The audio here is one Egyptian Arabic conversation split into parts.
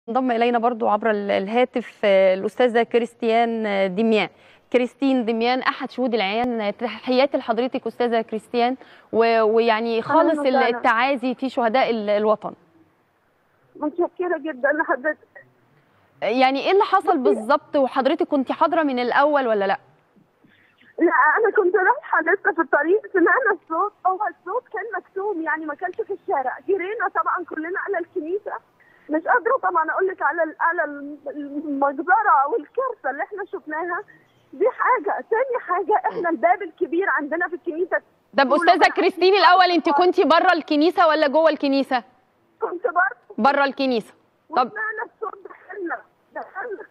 انضم الينا برضو عبر ال- الهاتف آه، الاستاذه كريستيان آه، ديميان كريستين ديميان احد شهود العيان تحياتي لحضرتك استاذه كريستيان و- ويعني خالص ال- وسهلا. التعازي في شهداء ال- الوطن متشكرة جدا لحضرتك يعني ايه اللي حصل بالظبط وحضرتك كنت حاضره من الاول ولا لا لا أنا كنت رايحة لسه في الطريق سمعنا الصوت هو الصوت كان مكتوم يعني ما كانش في الشارع جرينا طبعا كلنا على الكنيسة مش قادرة طبعا أقول لك على ال- على المجزرة والكارثة اللي احنا شفناها دي حاجة تاني حاجة احنا الباب الكبير عندنا في الكنيسة طب استاذه كريستين الاول انت كنت بره الكنيسه ولا جوه الكنيسه كنت برضه بره الكنيسه طب وسمعنا الصوت دخلنا دخلنا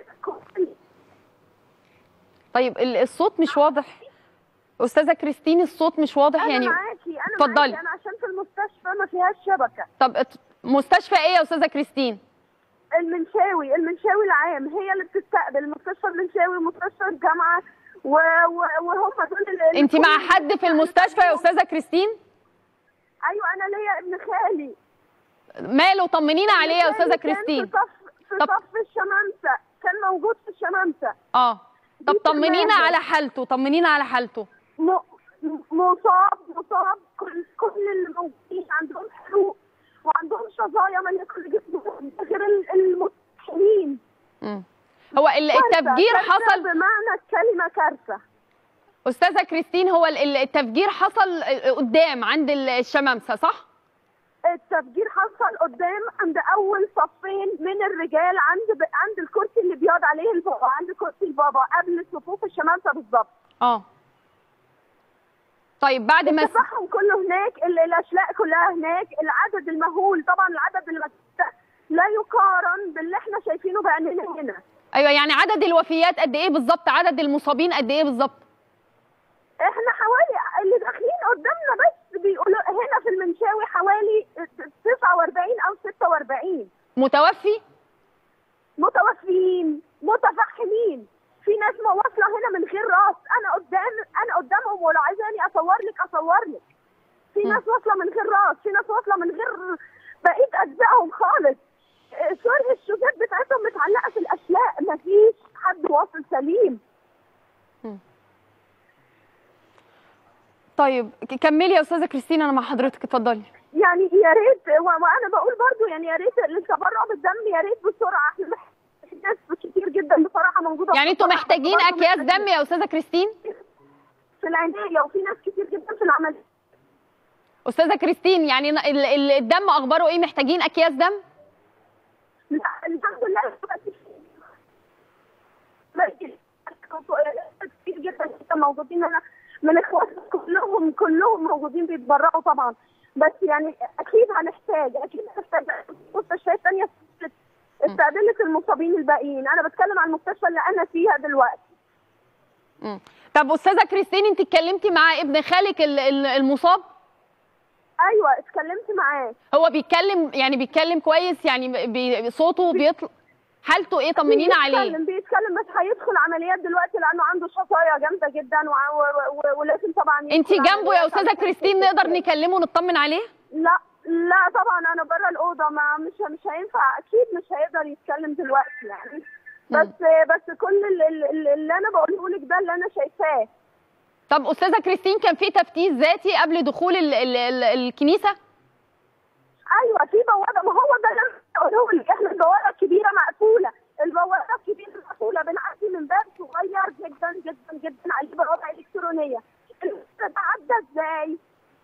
طيب ال- الصوت مش واضح استاذه كريستين الصوت مش واضح أنا يعني معاكي أنا اتفضلي. معاكي أنا عشان في المستشفى ما فيهاش شبكة طب ات- مستشفى ايه يا استاذه كريستين المنشاوي المنشاوي العام هي اللي بتستقبل مستشفى المنشاوي ومستشفى الجامعه و... و... وهم دول اللي انت مع حد في المستشفى يا استاذه كريستين ايوه انا ليا ابن خالي ماله طمنينا عليه يا ابن استاذه خالي كان كريستين في صف في طب- صف الشمامسه كان موجود في الشمامسه اه طب دي طمنينا تمام. على حالته طمنينا على حالته م... م- مصاب مصاب كل كل اللي موجودين عندهم حروق وعندهم شظايا ماليه كل جسمهم غير ال- المتحمين مم. هو ال- كارثة، التفجير كارثة حصل بمعنى الكلمه كارثه استاذه كريستين هو ال- ال- التفجير حصل قدام عند ال- الشمامسه صح التفجير حصل قدام عند اول صفين من الرجال عند ب... عند الكرسي اللي بيقعد عليه البابا عند كرسي البابا قبل صفوف الشمامسه بالظبط اه طيب بعد ما س- التفاحم كله هناك ال- الاشلاء كلها هناك العدد المهول طبعا العدد اللي مت- لا يقارن باللي احنا شايفينه بعينينا هنا ايوه يعني عدد الوفيات قد ايه بالظبط عدد المصابين قد ايه بالظبط احنا حوالي اللي داخلين قدامنا بس بيقولوا هنا في المنشاوي حوالي 49 او 46 متوفي متوفيين متفحمين في ناس ما واصله هنا من غير راس انا قدام انا قدامهم ولو عايزاني اصور لك اصور لك في م. ناس واصله من غير راس في ناس واصله من غير بقيه اجزائهم خالص آه، صور الشوزات بتاعتهم متعلقه في الاشلاء مفيش حد واصل سليم طيب ك- كملي يا استاذه كريستين انا مع حضرتك اتفضلي يعني يا ريت و- وانا بقول برضو يعني يا ريت التبرع بالدم يا ريت بسرعه احنا محتاجين ناس كتير جدا بصراحه موجوده يعني انتوا بسرعة. محتاجين برضو اكياس محتاجين دم يا استاذه كريستين في العنايه وفي ناس كتير جدا في العمل استاذه كريستين يعني ن- ال- ال- الدم اخباره ايه محتاجين اكياس دم لا الحمد لله دلوقتي في- كتير جدا جدا موجودين هنا من اخواتنا كلهم كلهم موجودين بيتبرعوا طبعا بس يعني اكيد هنحتاج اكيد هنحتاج مستشفيات ثانيه استقبلت المصابين الباقيين انا بتكلم عن المستشفى اللي انا فيها دلوقتي مم. طب استاذه كريستين انت اتكلمتي مع ابن خالك ال- ال- المصاب ايوه اتكلمت معاه هو بيتكلم يعني بيتكلم كويس يعني بي صوته بيطلع حالته ايه طمنينا عليه بيتكلم بيتكلم بس هيدخل عمليات دلوقتي لانه عنده شظايا جامده جدا وع- و- و- ولازم طبعا يدخل انت جنبه يا عمليات استاذه عشان كريستين يخف. نقدر نكلمه ونطمن عليه لا لا طبعا انا بره الاوضه ما مش مش هينفع اكيد مش هيقدر يتكلم دلوقتي يعني بس بس كل ال- ال- ال- اللي انا بقوله لك ده اللي انا شايفاه طب استاذه كريستين كان في تفتيش ذاتي قبل دخول ال ال ال الكنيسه ايوه في بوابه ما هو ده اللي انا بقوله لك احنا البوابه الكبيره مقفوله البوابه الكبيره مقفوله بنعدي من باب صغير جدا جدا جدا عليه بوابه الكترونيه ده عدى ازاي؟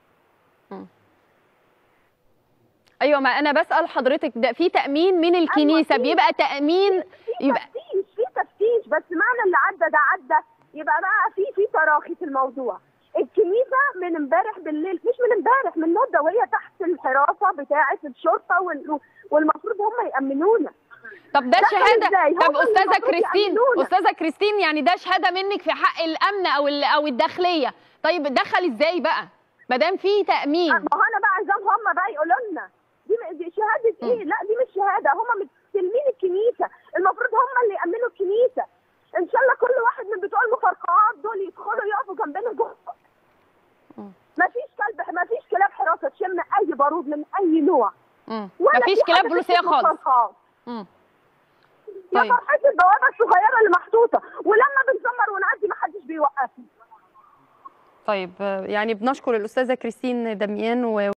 ايوه ما انا بسال حضرتك ده في تامين من الكنيسه في. بيبقى تامين في يبقى تفتيش في تفتيش بس معنى اللي عدى ده عدى يبقى بقى في في تراخي في الموضوع الكنيسه من امبارح بالليل مش من امبارح من مده وهي تحت الحراسه بتاعه الشرطه وال- والمفروض هم يامنونا طب ده دخل شهاده إزاي؟ طب هم اللي استاذه المفروض كريستين يأمنونا. استاذه كريستين يعني ده شهاده منك في حق الامن او ال- او الداخليه طيب دخل ازاي بقى ما دام في تامين ما هو انا بقى عايزاهم هم بقى يقولوا لنا دي, دي شهاده ايه؟ لا دي مش شهاده هم مستلمين الكنيسه المفروض هم اللي يامنوا الكنيسه ان شاء الله كل واحد من بتوع المفرقعات دول يدخلوا يقفوا جنبنا جوه ما فيش كلب ما فيش كلاب حراسه تشم اي بارود من اي نوع مم. ولا مفيش في كلاب حاجة بوليسيه تشم خالص مفرقعات. مم. يا طيب. فرحتي البوابه الصغيره اللي محطوطه ولما بنزمر ونعدي ما حدش بيوقفنا طيب آه، يعني بنشكر الاستاذه كريستين دميان و